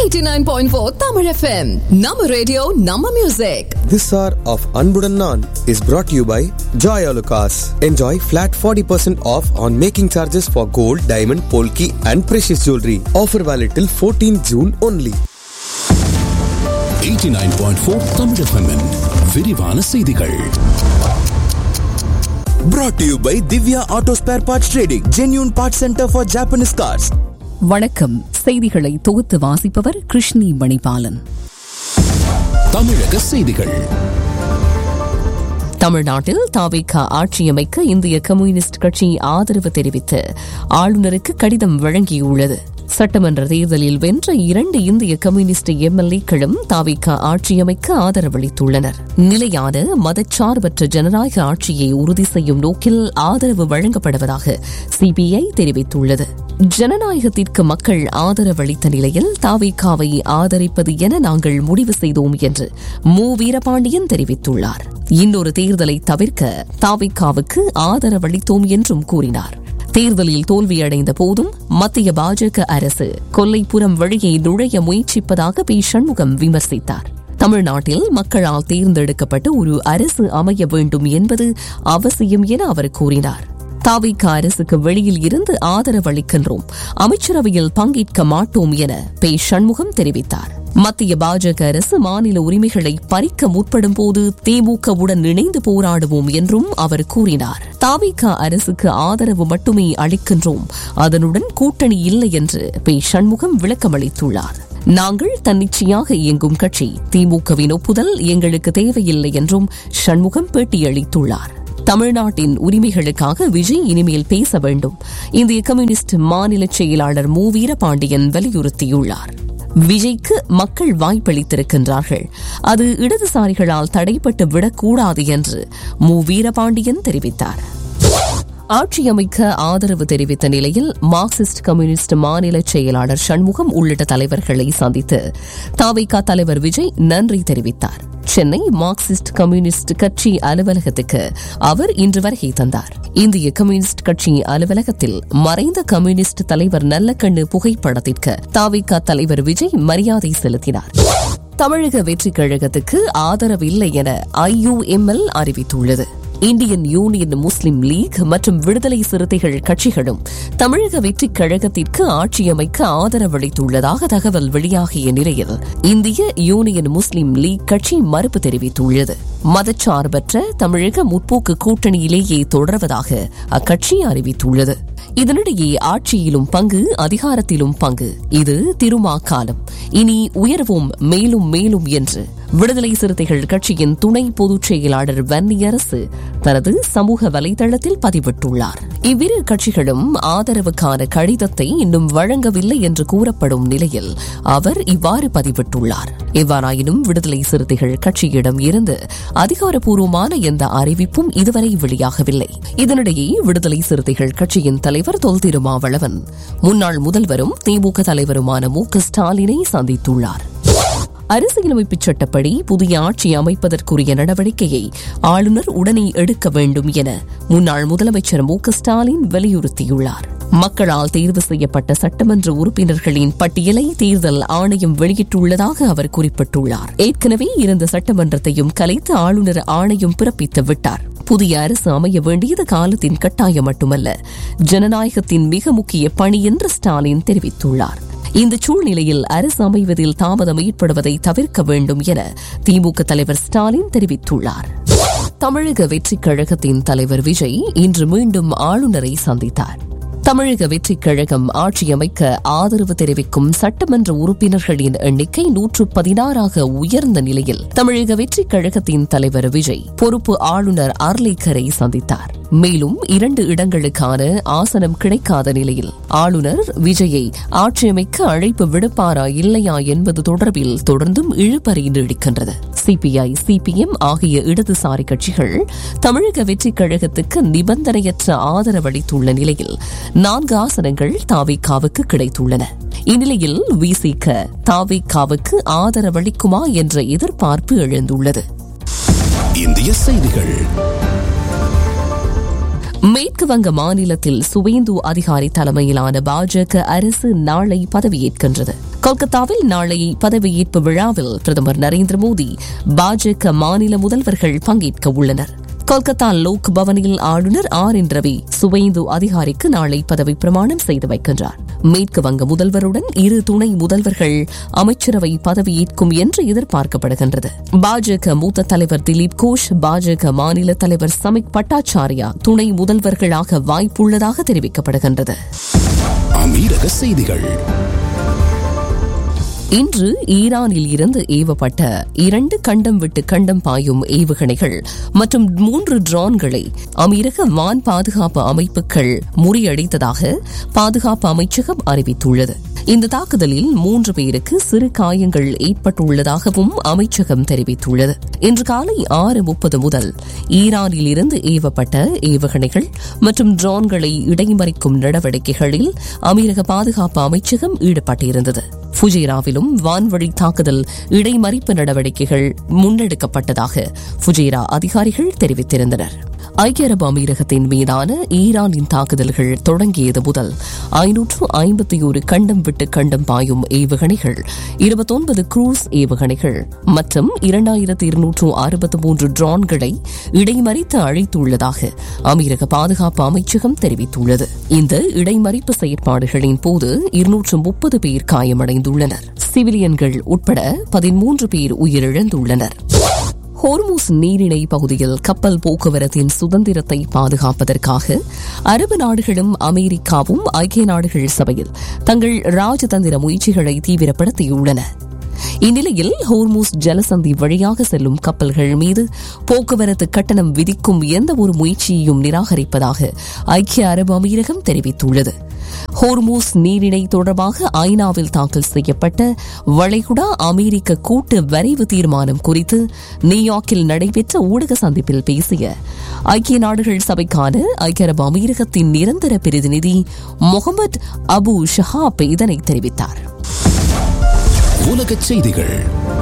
89.4 Tamil FM. Nama radio, Nama music. This hour of Anbudan Naan is brought to you by Joy Alucas. Enjoy flat 40% off on making charges for gold, diamond, polki and precious jewelry. Offer valid till 14 June only. 89.4 Tamil எஃப்எம்மின் விரிவான செய்திகள் Brought to you by Divya Auto Spare Parts Trading, genuine parts center for Japanese cars. வணக்கம் செய்திகளை தொகுத்து வாசிப்பவர் கிருஷ்ணி மணிபாலன் தமிழக செய்திகள் தமிழ்நாட்டில் தாவேகா ஆட்சியமைக்க இந்திய கம்யூனிஸ்ட் கட்சி ஆதரவு தெரிவித்து ஆளுநருக்கு கடிதம் வழங்கியுள்ளது சட்டமன்ற தேர்தலில் வென்ற இரண்டு இந்திய கம்யூனிஸ்ட் எம்எல்ஏக்களும் தாவேகா ஆட்சியமைக்க ஆதரவளித்துள்ளனர் நிலையான மதச்சார்பற்ற ஜனநாயக ஆட்சியை உறுதி செய்யும் நோக்கில் ஆதரவு வழங்கப்படுவதாக சிபிஐ தெரிவித்துள்ளது ஜனநாயகத்திற்கு மக்கள் ஆதரவளித்த நிலையில் தாவேகாவை ஆதரிப்பது என நாங்கள் முடிவு செய்தோம் என்று மு வீரபாண்டியன் தெரிவித்துள்ளார் இன்னொரு தேர்தலை தவிர்க்க தாவேகாவுக்கு ஆதரவளித்தோம் என்றும் கூறினார் தேர்தலில் தோல்வியடைந்த போதும் மத்திய பாஜக அரசு கொல்லைப்புறம் வழியை நுழைய முயற்சிப்பதாக பி சண்முகம் விமர்சித்தார் தமிழ்நாட்டில் மக்களால் தேர்ந்தெடுக்கப்பட்ட ஒரு அரசு அமைய வேண்டும் என்பது அவசியம் என அவர் கூறினார் தாவிக அரசுக்கு வெளியில் இருந்து ஆதரவளிக்கின்றோம் அமைச்சரவையில் பங்கேற்க மாட்டோம் என பே சண்முகம் தெரிவித்தார் மத்திய பாஜக அரசு மாநில உரிமைகளை பறிக்க முற்படும் போது திமுகவுடன் இணைந்து போராடுவோம் என்றும் அவர் கூறினார் தாவிக அரசுக்கு ஆதரவு மட்டுமே அளிக்கின்றோம் அதனுடன் கூட்டணி இல்லை என்று பே சண்முகம் விளக்கமளித்துள்ளார் நாங்கள் தன்னிச்சையாக இயங்கும் கட்சி திமுகவின் ஒப்புதல் எங்களுக்கு தேவையில்லை என்றும் சண்முகம் பேட்டியளித்துள்ளார் தமிழ்நாட்டின் உரிமைகளுக்காக விஜய் இனிமேல் பேச வேண்டும் இந்திய கம்யூனிஸ்ட் மாநில செயலாளர் மு வீரபாண்டியன் வலியுறுத்தியுள்ளார் விஜய்க்கு மக்கள் வாய்ப்பளித்திருக்கின்றார்கள் அது இடதுசாரிகளால் தடைப்பட்டு விடக்கூடாது என்று மு வீரபாண்டியன் தெரிவித்தார் ஆட்சி அமைக்க ஆதரவு தெரிவித்த நிலையில் மார்க்சிஸ்ட் கம்யூனிஸ்ட் மாநில செயலாளர் சண்முகம் உள்ளிட்ட தலைவர்களை சந்தித்து தாவைக்கா தலைவர் விஜய் நன்றி தெரிவித்தார் சென்னை மார்க்சிஸ்ட் கம்யூனிஸ்ட் கட்சி அலுவலகத்துக்கு அவர் இன்று வருகை தந்தார் இந்திய கம்யூனிஸ்ட் கட்சி அலுவலகத்தில் மறைந்த கம்யூனிஸ்ட் தலைவர் நல்லக்கண்ணு புகைப்படத்திற்கு தாவிகா தலைவர் விஜய் மரியாதை செலுத்தினார் தமிழக வெற்றிக் கழகத்துக்கு ஆதரவில்லை என ஐயுஎம்எல் அறிவித்துள்ளது இந்தியன் யூனியன் முஸ்லிம் லீக் மற்றும் விடுதலை சிறுத்தைகள் கட்சிகளும் தமிழக வெற்றிக் கழகத்திற்கு ஆட்சியமைக்க ஆதரவளித்துள்ளதாக தகவல் வெளியாகிய நிலையில் இந்திய யூனியன் முஸ்லிம் லீக் கட்சி மறுப்பு தெரிவித்துள்ளது மதச்சார்பற்ற தமிழக முற்போக்கு கூட்டணியிலேயே தொடர்வதாக அக்கட்சி அறிவித்துள்ளது இதனிடையே ஆட்சியிலும் பங்கு அதிகாரத்திலும் பங்கு இது திருமா காலம் இனி உயர்வோம் மேலும் மேலும் என்று விடுதலை சிறுத்தைகள் கட்சியின் துணை பொதுச் செயலாளர் வன்னியரசு தனது சமூக வலைதளத்தில் பதிவிட்டுள்ளார் இவ்விரு கட்சிகளும் ஆதரவுக்கான கடிதத்தை இன்னும் வழங்கவில்லை என்று கூறப்படும் நிலையில் அவர் இவ்வாறு பதிவிட்டுள்ளார் எவ்வாறாயினும் விடுதலை சிறுத்தைகள் கட்சியிடம் இருந்து அதிகாரப்பூர்வமான எந்த அறிவிப்பும் இதுவரை வெளியாகவில்லை இதனிடையே விடுதலை சிறுத்தைகள் கட்சியின் தலைவர் தொல் திருமாவளவன் முன்னாள் முதல்வரும் திமுக தலைவருமான மு க ஸ்டாலினை சந்தித்துள்ளார் அரசியலமைப்பு சட்டப்படி புதிய ஆட்சி அமைப்பதற்குரிய நடவடிக்கையை ஆளுநர் உடனே எடுக்க வேண்டும் என முன்னாள் முதலமைச்சர் மு க ஸ்டாலின் வலியுறுத்தியுள்ளார் மக்களால் தேர்வு செய்யப்பட்ட சட்டமன்ற உறுப்பினர்களின் பட்டியலை தேர்தல் ஆணையம் வெளியிட்டுள்ளதாக அவர் குறிப்பிட்டுள்ளார் ஏற்கனவே இருந்த சட்டமன்றத்தையும் கலைத்து ஆளுநர் ஆணையம் பிறப்பித்து விட்டார் புதிய அரசு அமைய வேண்டியது காலத்தின் கட்டாயம் மட்டுமல்ல ஜனநாயகத்தின் மிக முக்கிய பணி என்று ஸ்டாலின் தெரிவித்துள்ளார் இந்த சூழ்நிலையில் அரசு அமைவதில் தாமதம் ஏற்படுவதை தவிர்க்க வேண்டும் என திமுக தலைவர் ஸ்டாலின் தெரிவித்துள்ளார் தமிழக வெற்றிக் கழகத்தின் தலைவர் விஜய் இன்று மீண்டும் ஆளுநரை சந்தித்தார் தமிழக வெற்றிக் கழகம் ஆட்சியமைக்க ஆதரவு தெரிவிக்கும் சட்டமன்ற உறுப்பினர்களின் எண்ணிக்கை நூற்று பதினாறாக உயர்ந்த நிலையில் தமிழக வெற்றிக் கழகத்தின் தலைவர் விஜய் பொறுப்பு ஆளுநர் அர்லேக்கரை சந்தித்தார் மேலும் இரண்டு இடங்களுக்கான ஆசனம் கிடைக்காத நிலையில் ஆளுநர் விஜயை ஆட்சியமைக்க அழைப்பு விடுப்பாரா இல்லையா என்பது தொடர்பில் தொடர்ந்தும் இழுபறி நீடிக்கின்றது சிபிஐ சிபிஎம் ஆகிய இடதுசாரி கட்சிகள் தமிழக வெற்றிக் கழகத்துக்கு நிபந்தனையற்ற ஆதரவளித்துள்ள நிலையில் நான்கு ஆசனங்கள் தாவிகாவுக்கு கிடைத்துள்ளன இந்நிலையில் விசிக தாவிகாவுக்கு ஆதரவளிக்குமா என்ற எதிர்பார்ப்பு எழுந்துள்ளது இந்திய செய்திகள் மேற்கு வங்க மாநிலத்தில் சுவேந்து அதிகாரி தலைமையிலான பாஜக அரசு நாளை பதவியேற்கின்றது கொல்கத்தாவில் நாளை பதவியேற்பு விழாவில் பிரதமர் நரேந்திர மோடி பாஜக மாநில முதல்வர்கள் பங்கேற்க உள்ளனர் கொல்கத்தா லோக் பவனில் ஆளுநர் ஆர் என் ரவி சுவேந்து அதிகாரிக்கு நாளை பதவி பிரமாணம் செய்து வைக்கின்றார் மேற்கு வங்க முதல்வருடன் இரு துணை முதல்வர்கள் அமைச்சரவை பதவியேற்கும் என்று எதிர்பார்க்கப்படுகின்றது பாஜக மூத்த தலைவர் திலீப் கோஷ் பாஜக மாநில தலைவர் சமிக் பட்டாச்சாரியா துணை முதல்வர்களாக வாய்ப்புள்ளதாக தெரிவிக்கப்படுகின்றது அமீரக செய்திகள் இன்று ஈரானில் இருந்து ஏவப்பட்ட இரண்டு கண்டம் விட்டு கண்டம் பாயும் ஏவுகணைகள் மற்றும் மூன்று ட்ரோன்களை அமீரக வான் பாதுகாப்பு அமைப்புகள் முறியடித்ததாக பாதுகாப்பு அமைச்சகம் அறிவித்துள்ளது இந்த தாக்குதலில் மூன்று பேருக்கு சிறு காயங்கள் ஏற்பட்டுள்ளதாகவும் அமைச்சகம் தெரிவித்துள்ளது இன்று காலை ஆறு முப்பது முதல் ஈரானில் இருந்து ஏவப்பட்ட ஏவுகணைகள் மற்றும் ட்ரோன்களை இடைமறிக்கும் நடவடிக்கைகளில் அமீரக பாதுகாப்பு அமைச்சகம் ஈடுபட்டிருந்தது ஃபுஜேராவிலும் வான்வழி தாக்குதல் இடைமறிப்பு நடவடிக்கைகள் முன்னெடுக்கப்பட்டதாக ஃபுஜேரா அதிகாரிகள் தெரிவித்திருந்தனர் ஐக்கிய அரபு அமீரகத்தின் மீதான ஈரானின் தாக்குதல்கள் தொடங்கியது முதல் ஐநூற்று ஐம்பத்தி ஒரு கண்டம் விட்டு கண்டம் பாயும் ஏவுகணைகள் இருபத்தொன்பது குரூஸ் ஏவுகணைகள் மற்றும் இரண்டாயிரத்து இருநூற்று அறுபத்தி மூன்று ட்ரோன்களை இடைமறித்து அழைத்துள்ளதாக அமீரக பாதுகாப்பு அமைச்சகம் தெரிவித்துள்ளது இந்த இடைமறிப்பு செயற்பாடுகளின் போது இருநூற்று முப்பது பேர் காயமடைந்துள்ளனர் சிவிலியன்கள் உட்பட பதிமூன்று பேர் உயிரிழந்துள்ளனர் ஹோர்மூஸ் நீரிணை பகுதியில் கப்பல் போக்குவரத்தின் சுதந்திரத்தை பாதுகாப்பதற்காக அரபு நாடுகளும் அமெரிக்காவும் ஐக்கிய நாடுகள் சபையில் தங்கள் ராஜதந்திர முயற்சிகளை தீவிரப்படுத்தியுள்ளன இந்நிலையில் ஹோர்மூஸ் ஜலசந்தி வழியாக செல்லும் கப்பல்கள் மீது போக்குவரத்து கட்டணம் விதிக்கும் எந்த ஒரு முயற்சியையும் நிராகரிப்பதாக ஐக்கிய அரபு அமீரகம் தெரிவித்துள்ளது ஹோர்மூஸ் நீரிணை தொடர்பாக ஐநாவில் தாக்கல் செய்யப்பட்ட வளைகுடா அமெரிக்க கூட்டு வரைவு தீர்மானம் குறித்து நியூயார்க்கில் நடைபெற்ற ஊடக சந்திப்பில் பேசிய ஐக்கிய நாடுகள் சபைக்கான ஐக்கிய அரபு அமீரகத்தின் நிரந்தர பிரதிநிதி முகமது அபு ஷஹாப் இதனை தெரிவித்தார் உலகச் செய்திகள்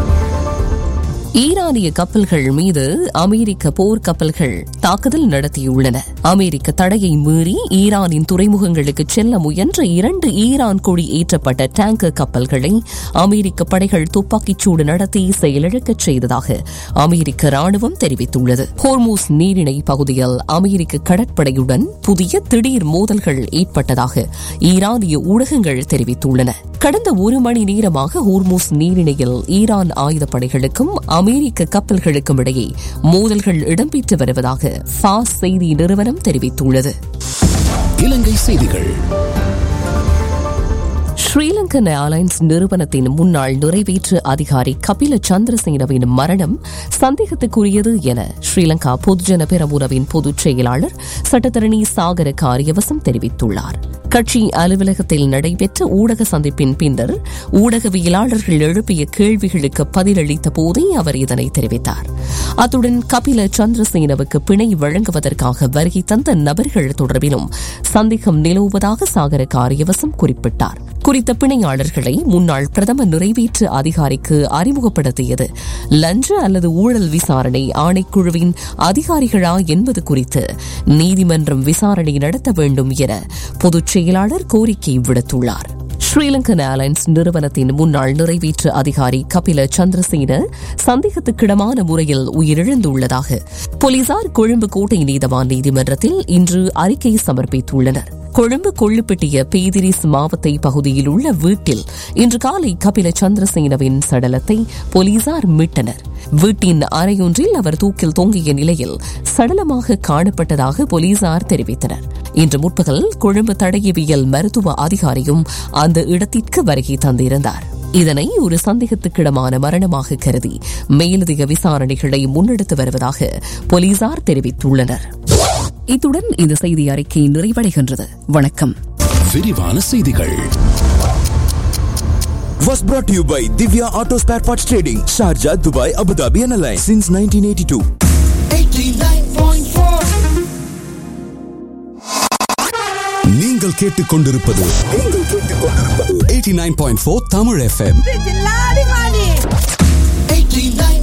ஈரானிய கப்பல்கள் மீது அமெரிக்க போர் கப்பல்கள் தாக்குதல் நடத்தியுள்ளன அமெரிக்க தடையை மீறி ஈரானின் துறைமுகங்களுக்கு செல்ல முயன்ற இரண்டு ஈரான் கொடி ஏற்றப்பட்ட டேங்கர் கப்பல்களை அமெரிக்க படைகள் துப்பாக்கிச் சூடு நடத்தி செயலிழக்கச் செய்ததாக அமெரிக்க ராணுவம் தெரிவித்துள்ளது ஹோர்மூஸ் நீரிணை பகுதியில் அமெரிக்க கடற்படையுடன் புதிய திடீர் மோதல்கள் ஏற்பட்டதாக ஈரானிய ஊடகங்கள் தெரிவித்துள்ளன கடந்த ஒரு மணி நேரமாக ஹோர்மூஸ் நீரிணையில் ஈரான் ஆயுதப்படைகளுக்கும் அமெரிக்க கப்பல்களுக்கும் இடையே மோதல்கள் இடம்பெற்று வருவதாக ஃபாஸ் செய்தி நிறுவனம் தெரிவித்துள்ளது இலங்கை செய்திகள் ஸ்ரீலங்கன் ஏர்லைன்ஸ் நிறுவனத்தின் முன்னாள் நிறைவேற்று அதிகாரி கபில சந்திரசேனவின் மரணம் சந்தேகத்துக்குரியது என ஸ்ரீலங்கா பொதுஜன பெரமுனவின் பொதுச் செயலாளர் சட்டத்தரணி சாகர காரியவசம் தெரிவித்துள்ளார் கட்சி அலுவலகத்தில் நடைபெற்ற ஊடக சந்திப்பின் பின்னர் ஊடகவியலாளர்கள் எழுப்பிய கேள்விகளுக்கு பதிலளித்த போதே அவர் இதனை தெரிவித்தார் அத்துடன் கபில சந்திரசேனவுக்கு பிணை வழங்குவதற்காக வருகை தந்த நபர்கள் தொடர்பிலும் சந்தேகம் நிலவுவதாக சாகர காரியவசம் குறிப்பிட்டார் குறித்த பிணையாளர்களை முன்னாள் பிரதம நிறைவேற்று அதிகாரிக்கு அறிமுகப்படுத்தியது லஞ்ச அல்லது ஊழல் விசாரணை ஆணைக்குழுவின் அதிகாரிகளா என்பது குறித்து நீதிமன்றம் விசாரணை நடத்த வேண்டும் என பொதுச் செயலாளர் கோரிக்கை விடுத்துள்ளார் ஸ்ரீலங்கன் ஏர்லைன்ஸ் நிறுவனத்தின் முன்னாள் நிறைவேற்று அதிகாரி கபில சந்திரசேன சந்தேகத்துக்கிடமான முறையில் உயிரிழந்துள்ளதாக போலீசார் கொழும்பு கோட்டை நீதவான் நீதிமன்றத்தில் இன்று அறிக்கை சமர்ப்பித்துள்ளனர் கொழும்பு கொள்ளுப்பட்டிய பேதிரிஸ் மாவத்தை பகுதியில் உள்ள வீட்டில் இன்று காலை கபில சந்திரசேனவின் சடலத்தை போலீசார் மீட்டனர் வீட்டின் அறையொன்றில் அவர் தூக்கில் தொங்கிய நிலையில் சடலமாக காணப்பட்டதாக போலீசார் தெரிவித்தனர் இன்று முற்பகல் கொழும்பு தடயவியல் மருத்துவ அதிகாரியும் அந்த இடத்திற்கு வருகை தந்திருந்தார் இதனை ஒரு சந்தேகத்துக்கிடமான மரணமாக கருதி மேலதிக விசாரணைகளை முன்னெடுத்து வருவதாக போலீசார் தெரிவித்துள்ளனர் இத்துடன் இந்த செய்தி அறிக்கை நிறைவடைகின்றது வணக்கம் விரிவான செய்திகள் Was brought to you by Divya Auto Spare Parts Trading, Sharjah, Dubai, Abu Dhabi, and Alliance since 1982. நீங்கள் கேட்டுக்கொண்டிருப்பது நீங்கள் கேட்டுக்கொண்டிருப்பது 89.4 Tamil FM It's a lot of money.